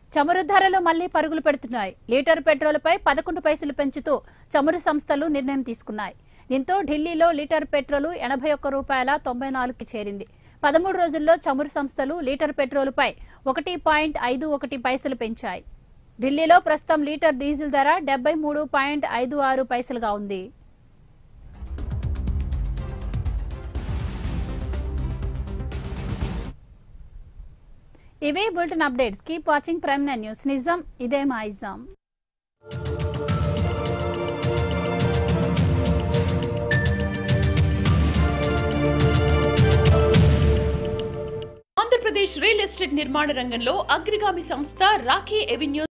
చమురు ధరలు మళ్లీ పరుగులు పెడుతున్నాయి లీటర్ పెట్రోల్పై పదకొండు పైసలు పెంచుతూ చమురు సంస్థలు నిర్ణయం తీసుకున్నాయి దీంతో ఢిల్లీలో లీటర్ పెట్రోల్ ఎనభై ఒక్క రూపాయల తొంభై నాలుగుకి చేరింది పదమూడు రోజుల్లో చమురు సంస్థలు లీటర్ పెట్రోలుపై ఒకటి పాయింట్ ఐదు ఒకటి పైసలు పెంచాయి ఢిల్లీలో ప్రస్తుతం లీటర్ డీజిల్ ధర డెబ్బై మూడు పాయింట్ ఐదు ఆరు పైసలుగా ఉంది ఇవే bulletin updates keep watching Prime Nine News నిజం ఇదే మా ఇజాం ఆంధ్రప్రదేశ్ రియల్ ఎస్టేట్ నిర్మాణ రంగంలో అగ్రగామి సంస్థ రాఖీ ఎవెన్యూ